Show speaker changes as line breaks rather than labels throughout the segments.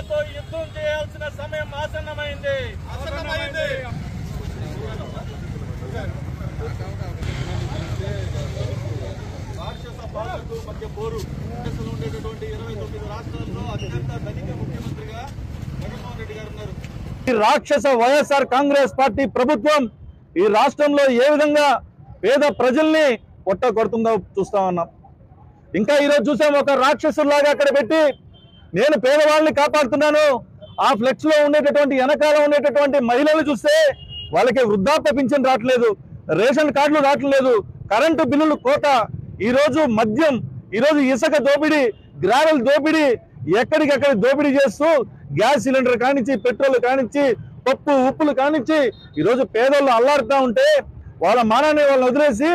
ఇసుకతో యుద్ధం చేయాల్సిన సమయం ఆసన్నమైంది
ఆసన్నమైంది.
రాక్షస పాలనకు మధ్య పోరు దేశంలో ఉండేటటువంటి ఇరవై తొమ్మిది రాష్ట్రాల్లో అత్యంత ధనిక ముఖ్యమంత్రిగా జగన్మోహన్ రెడ్డి గారు ఉన్నారు
ఈ రాక్షస వైఎస్ఆర్ కాంగ్రెస్ పార్టీ ప్రభుత్వం ఈ రాష్ట్రంలో ఏ విధంగా పేద ప్రజల్ని పొట్ట కొడుతుందో చూస్తా ఉన్నాం ఇంకా ఈరోజు చూసాం ఒక రాక్షసులాగా అక్కడ పెట్టి నేను పేదవాళ్ళని కాపాడుతున్నాను ఆ ఫ్లెక్స్ లో ఉండేటటువంటి వెనకాల ఉండేటటువంటి మహిళలు చూస్తే వాళ్ళకి వృద్ధాప్య పింఛన్ రావట్లేదు రేషన్ కార్డులు రావట్లేదు కరెంటు బిల్లులు కోత ఈ రోజు మద్యం ఈ రోజు ఇసుక దోపిడీ గ్రావెల్ దోపిడీ ఎక్కడికక్కడ దోపిడీ చేస్తూ గ్యాస్ సిలిండర్ కానించి పెట్రోల్ కానించి పప్పు ఉప్పులు కానించి ఈ రోజు పేదోళ్ళు అల్లాడుతా ఉంటే వాళ్ళ మానాన్ని వాళ్ళని వదిలేసి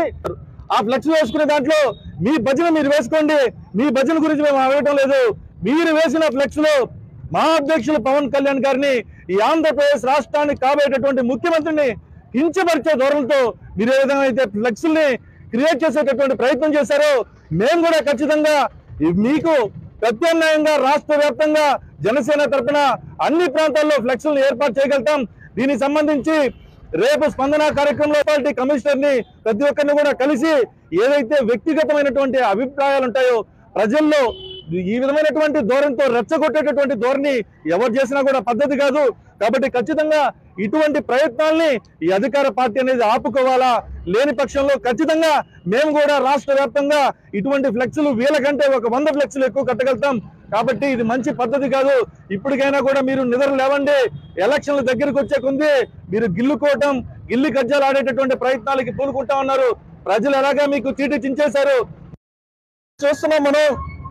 ఆ ఫ్లెక్స్ వేసుకునే దాంట్లో మీ భజన మీరు వేసుకోండి మీ భజన గురించి మేము అడగటం లేదు మీరు వేసిన ఫ్లెక్స్ లో మా అధ్యక్షులు పవన్ కళ్యాణ్ గారిని ఈ ఆంధ్రప్రదేశ్ రాష్ట్రానికి కాబోయేటటువంటి ముఖ్యమంత్రిని కించపరిచే ధోరణితో మీరు ఏ విధంగా అయితే ఫ్లెక్స్ ని క్రియేట్ చేసేటటువంటి ప్రయత్నం చేశారో మేము కూడా ఖచ్చితంగా ఈ మీకు ప్రత్యామ్నాయంగా రాష్ట్ర వ్యాప్తంగా జనసేన తరపున అన్ని ప్రాంతాల్లో ఫ్లెక్స్లను ఏర్పాటు చేయగలుగుతాం దీనికి సంబంధించి రేపు స్పందన కార్యక్రమంలో పార్టీ కమిషనర్ ని ప్రతి ఒక్కరిని కూడా కలిసి ఏదైతే వ్యక్తిగతమైనటువంటి అభిప్రాయాలు ఉంటాయో ప్రజల్లో ఈ విధమైనటువంటి ధోరణితో రెచ్చగొట్టేటటువంటి ధోరణి ఎవరు చేసినా కూడా పద్ధతి కాదు కాబట్టి ఖచ్చితంగా ఇటువంటి ప్రయత్నాల్ని ఈ అధికార పార్టీ అనేది ఆపుకోవాలా లేని పక్షంలో ఖచ్చితంగా మేము కూడా రాష్ట్ర వ్యాప్తంగా ఇటువంటి ఫ్లెక్స్లు వీళ్ళ కంటే ఒక వంద ఫ్లెక్స్లు ఎక్కువ కట్టగలుగుతాం కాబట్టి ఇది మంచి పద్ధతి కాదు ఇప్పటికైనా కూడా మీరు నిద్ర లేవండి ఎలక్షన్ల దగ్గరికి వచ్చే కొంది మీరు గిల్లుకోవటం గిల్లి కజ్జాలు ఆడేటటువంటి ప్రయత్నాలకి పూనుకుంటా ఉన్నారు ప్రజలు ఎలాగా మీకు చీటి చించేశారు చూస్తున్నాం మనం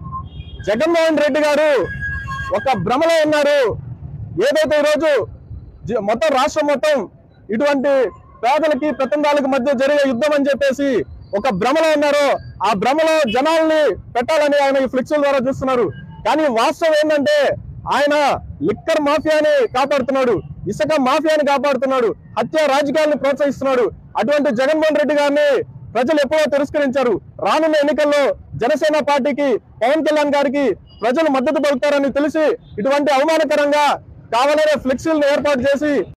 జగన్మోహన్ రెడ్డి గారు ఒక భ్రమలో ఉన్నారు ఏదైతే ఈరోజు జ- మొత్తం రాష్ట్రం మొత్తం ఇటువంటి పేదలకి ప్రతిందాలకు మధ్య జరిగే యుద్ధం అని చెప్పేసి ఒక భ్రమలో ఉన్నారు ఆ భ్రమలో జనాల్ని పెట్టాలని ఆయన ఈ ఫ్లెక్సుల ద్వారా చూస్తున్నారు కానీ వాస్తవం ఏంటంటే ఆయన లిక్కర్ మాఫియాని కాపాడుతున్నాడు ఇసుక మాఫియాని కాపాడుతున్నాడు హత్య రాజకీయాలను ప్రోత్సహిస్తున్నాడు అటువంటి జగన్మోహన్ రెడ్డి గారిని ప్రజలు ఎప్పుడో తిరస్కరించారు రానున్న ఎన్నికల్లో జనసేన పార్టీకి పవన్ కళ్యాణ్ గారికి ప్రజలు మద్దతు పలుకుతారని తెలిసి ఇటువంటి అవమానకరంగా కావాలనే ఫ్లెక్సీలను ఏర్పాటు చేసి